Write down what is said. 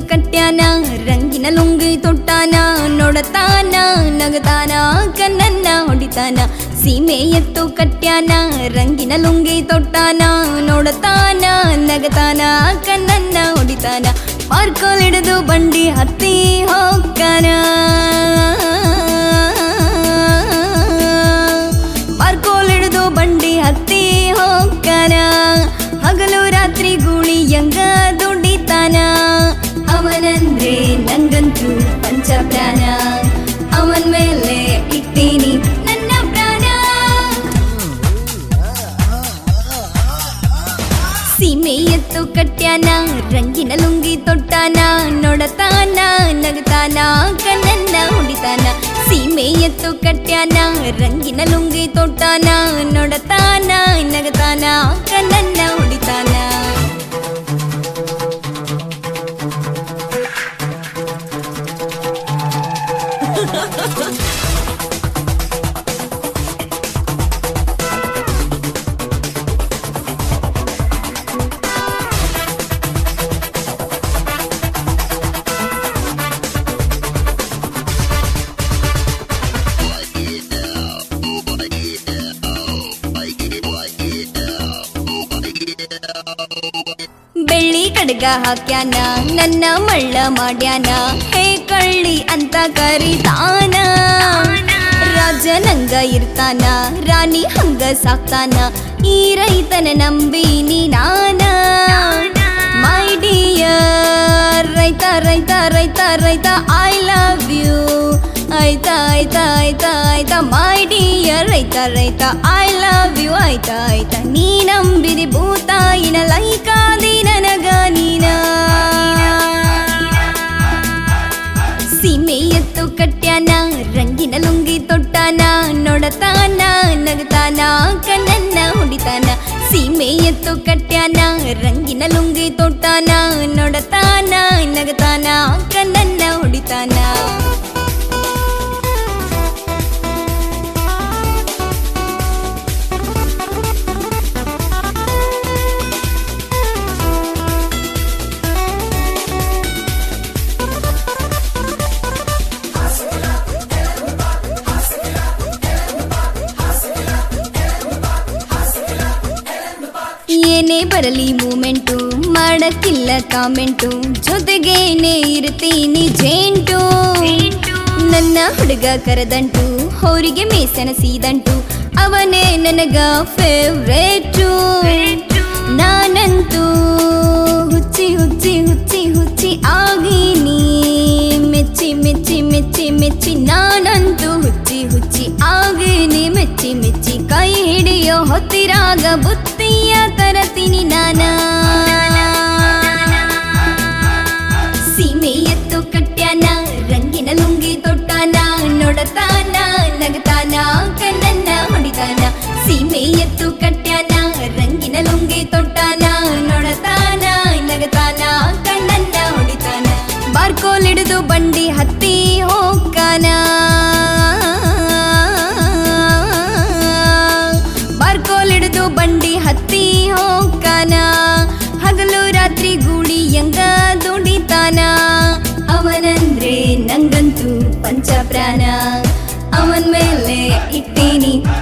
ಕಟ್ಯಾನ ರಂಗಿನ ಲುಂಗಿ ತೊಟ್ಟಾನ ನೋಡತಾನ ನಗತಾನ ಕಣ್ಣನ್ನ ಹೊಡಿತಾನ ಸೀಮೆ ಎತ್ತು ಕಟ್ಯಾನ ರಂಗಿನ ಲುಂಗಿ ತೊಟ್ಟಾನ ನೋಡತಾನ ನಗತಾನ ಕಣ್ಣನ್ನ ಹೊಡಿತಾನ ಪಾರ್ಕೋಲ್ ಹಿಡಿದು ಬಂಡಿ ಹತ್ತಿ ಹೋಗ್ತಾನ ಪಾರ್ಕೋಲ್ ಹಿಡಿದು ಬಂಡಿ ಹತ್ತಿ ಹೋಗ್ತಾನ ಹಗಲು ರಾತ್ರಿ ಗೂಳಿ ಯಂಗ ದುಡಿತಾನ ಅವನಂದ್ರೆ ನಂಗಂತೂ ಪಂಚ ಪ್ರಾಣ ಅವನ್ ಮೇಲೆ ಇಟ್ಟೀನಿ ನನ್ನ ಪ್ರಾಣ ಸೀಮೆ ಎತ್ತು ಕಟ್ಯಾನ ರಂಗಿನ ಲುಂಗಿ ತೊಟ್ಟಾನ ನೋಡತಾನ ನಗತಾನ ಕಣ್ಣನ್ನ ಹೊಡಿತಾನ ಸೀಮೆ ಎತ್ತು ಕಟ್ಯಾನ ರಂಗಿನ ಲುಂಗಿ ತೊಟ್ಟಾನ ನೋಡತಾನ ನಗತಾನ ಕಣ್ಣನ್ನ ಹೊಡಿತಾನ ಬೆಳ್ಳಿ ಕಡ್ಗ ಹಾಕ್ಯಾನ ನನ್ನ ಮಳ್ಳ ಮಾಡ್ಯಾನ ಹೇ ಕಳ್ಳಿ ಅಂತ ಕರಿತಾನ ರಾಜ ನಂಗ ಇರ್ತಾನ ರಾಣಿ ಹಂಗ ಸಾಕ್ತಾನ ಈ ರೈತನ ನಂಬಿನಿ ನಾನ ಮೈ ಡಿಯರ್ ರೈತ ರೈತ ರೈತ ರೈತ ಐ ಲವ್ ಯು ಆಯ್ತಾ ಆಯ್ತಾ ಆಯ್ತಾ ಆಯ್ತಾ ಮೈ ಡಿಯರ್ ರೈತ ರೈತ ಐ ಲವ್ ಯು ಆಯ್ತಾ ಆಯ್ತಾ ನೀ ನಂಬಿದಿ ಭೂತಾಯಿನ ಲೈಕಾದಿ ನನಗ ನೀನ ಸೀಮೆ ಎತ್ತು ಕಟ್ಯಾನ ರಂಗಿನ ಲುಂಗಿ ತೊಟ್ಟಾನ ನೋಡತಾನ ನಗತಾನ ಕಣ್ಣನ್ನ ಹೊಡಿತಾನ ಸೀಮೆ ಎತ್ತು ಕಟ್ಯಾನ ರಂಗಿನ ಲುಂಗಿ ತೊಟ್ಟಾನ ನೋಡತಾನ ನಗತಾನ ಕಣ್ಣನ್ನ ಹೊಡಿತಾನ ಏನೇ ಬರಲಿ ಮೂಮೆಂಟು ಮಾಡಕ್ಕಿಲ್ಲ ಕಾಮೆಂಟು ಜೊತೆಗೇನೆ ಇರ್ತೀನಿ ಜೇಂಟು ನನ್ನ ಹುಡುಗ ಕರೆದಂಟು ಹೋರಿಗೆ ಮೇಸನ ಸೀದಂಟು ಅವನೇ ನನಗ ಫೇವ್ರೇಟು ನಾನಂತೂ ಹುಚ್ಚಿ ಹುಚ್ಚಿ ಹುಚ್ಚಿ ಹುಚ್ಚಿ ಆಗೀನಿ ಮೆಚ್ಚಿ ಮೆಚ್ಚಿ ಮೆಚ್ಚಿ ಮೆಚ್ಚಿ ನಾನಂತೂ ಹುಚ್ಚಿ ಹುಚ್ಚಿ ಆಗೀನಿ ಮೆಚ್ಚಿ ಮೆಚ್ಚಿ ಕೈ ಹಿಡಿಯೋ ಹೊತ್ತಿರಾಗ ಬುತ್ತಿಯ ತರತೀನಿ ನಾನ ಸೀಮೆ ಎತ್ತು ಕಟ್ಯಾನ ರಂಗಿನ ಲುಂಗಿ ತೊಟ್ಟಾನ ನೋಡತಾನ ನಗತಾನ ಕಣ್ಣನ್ನ ಹೊಡಿತಾನ ಸೀಮೆ ಎತ್ತು ಕಟ್ಯಾನ ರಂಗಿನ ಲುಂಗಿ ತೊಟ್ಟಾನ ನೋಡತಾನ ನಗತಾನ ಕಣ್ಣನ್ನ ಹೊಡಿತಾನ ಬಾರ್ಕೋಲ್ ಹಿಡಿದು ಬಂಡಿ ಹತ್ತಿ ಹೋಗ್ಕಾನ ಬಾರ್ಕೋಲ್ ಹಿಡಿದು ಬಂಡಿ ಹತ್ತಿ ಹೋಗ್ಕಾನ ಹಗಲು ರಾತ್ರಿ ಗೂಳಿ ಯಂಗ ದುಡಿತಾನ ಅವನಂದ್ರೆ ನಂಗಂತೂ ಪಂಚ ಪ್ರಾಣ ಅವನ್ ಮೇಲೆ ಇಟ್ಟೀನಿ